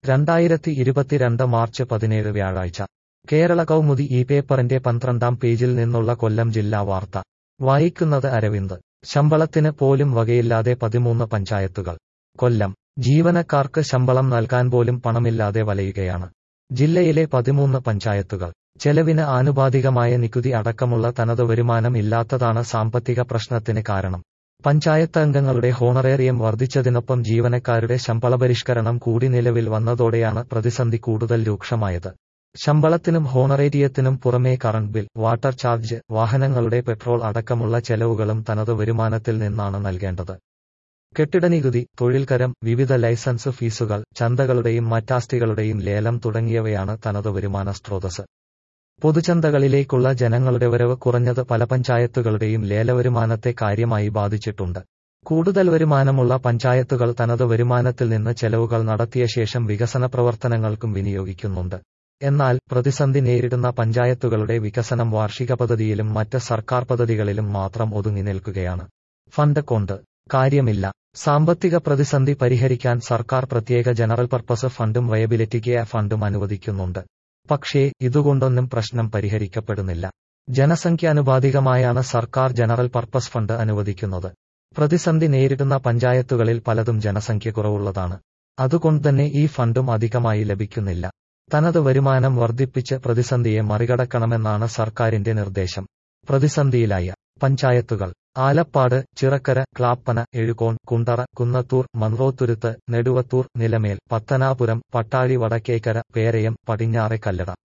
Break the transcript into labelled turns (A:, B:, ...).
A: രണ്ടായിരത്തി ഇരുപത്തിരണ്ട് മാർച്ച് പതിനേഴ് വ്യാഴാഴ്ച കേരള കൗമുദി ഈ പേപ്പറിന്റെ പന്ത്രണ്ടാം പേജിൽ നിന്നുള്ള കൊല്ലം ജില്ലാ വാർത്ത വായിക്കുന്നത് അരവിന്ദ് ശമ്പളത്തിന് പോലും വകയില്ലാതെ പതിമൂന്ന് പഞ്ചായത്തുകൾ കൊല്ലം ജീവനക്കാർക്ക് ശമ്പളം നൽകാൻ പോലും പണമില്ലാതെ വലയുകയാണ് ജില്ലയിലെ പതിമൂന്ന് പഞ്ചായത്തുകൾ ചെലവിന് ആനുപാതികമായ നികുതി അടക്കമുള്ള തനത് വരുമാനം ഇല്ലാത്തതാണ് സാമ്പത്തിക പ്രശ്നത്തിന് കാരണം പഞ്ചായത്ത് അംഗങ്ങളുടെ ഹോണറേറിയം വർദ്ധിച്ചതിനൊപ്പം ജീവനക്കാരുടെ ശമ്പളപരിഷ്കരണം കൂടി നിലവിൽ വന്നതോടെയാണ് പ്രതിസന്ധി കൂടുതൽ രൂക്ഷമായത് ശമ്പളത്തിനും ഹോണറേറിയത്തിനും പുറമേ കറണ്ട് ബിൽ വാട്ടർ ചാർജ് വാഹനങ്ങളുടെ പെട്രോൾ അടക്കമുള്ള ചെലവുകളും തനത് വരുമാനത്തിൽ നിന്നാണ് നൽകേണ്ടത് കെട്ടിടനികുതി തൊഴിൽക്കരം വിവിധ ലൈസൻസ് ഫീസുകൾ ചന്തകളുടെയും മറ്റാസ്തികളുടെയും ലേലം തുടങ്ങിയവയാണ് തനത് വരുമാന സ്രോതസ് പൊതുചന്തകളിലേക്കുള്ള ജനങ്ങളുടെ വരവ് കുറഞ്ഞത് പല പഞ്ചായത്തുകളുടെയും ലേലവരുമാനത്തെ കാര്യമായി ബാധിച്ചിട്ടുണ്ട് കൂടുതൽ വരുമാനമുള്ള പഞ്ചായത്തുകൾ തനത് വരുമാനത്തിൽ നിന്ന് ചെലവുകൾ നടത്തിയ ശേഷം വികസന പ്രവർത്തനങ്ങൾക്കും വിനിയോഗിക്കുന്നുണ്ട് എന്നാൽ പ്രതിസന്ധി നേരിടുന്ന പഞ്ചായത്തുകളുടെ വികസനം വാർഷിക പദ്ധതിയിലും മറ്റ് സർക്കാർ പദ്ധതികളിലും മാത്രം ഒതുങ്ങി നിൽക്കുകയാണ് ഫണ്ട് കൊണ്ട് കാര്യമില്ല സാമ്പത്തിക പ്രതിസന്ധി പരിഹരിക്കാൻ സർക്കാർ പ്രത്യേക ജനറൽ പർപ്പസ് ഫണ്ടും വയബിലിറ്റി കെയർ ഫണ്ടും അനുവദിക്കുന്നുണ്ട് പക്ഷേ ഇതുകൊണ്ടൊന്നും പ്രശ്നം പരിഹരിക്കപ്പെടുന്നില്ല ജനസംഖ്യാനുപാതികമായാണ് സർക്കാർ ജനറൽ പർപ്പസ് ഫണ്ട് അനുവദിക്കുന്നത് പ്രതിസന്ധി നേരിടുന്ന പഞ്ചായത്തുകളിൽ പലതും ജനസംഖ്യ കുറവുള്ളതാണ് അതുകൊണ്ടുതന്നെ ഈ ഫണ്ടും അധികമായി ലഭിക്കുന്നില്ല തനത് വരുമാനം വർദ്ധിപ്പിച്ച് പ്രതിസന്ധിയെ മറികടക്കണമെന്നാണ് സർക്കാരിന്റെ നിർദ്ദേശം പ്രതിസന്ധിയിലായ പഞ്ചായത്തുകൾ ആലപ്പാട് ചിറക്കര ക്ലാപ്പന എഴുകോൺ കുണ്ടറ കുന്നത്തൂർ മൺറോത്തുരുത്ത് നെടുവത്തൂർ നിലമേൽ പത്തനാപുരം പട്ടാഴി വടക്കേക്കര പേരയം പടിഞ്ഞാറെ കല്ലട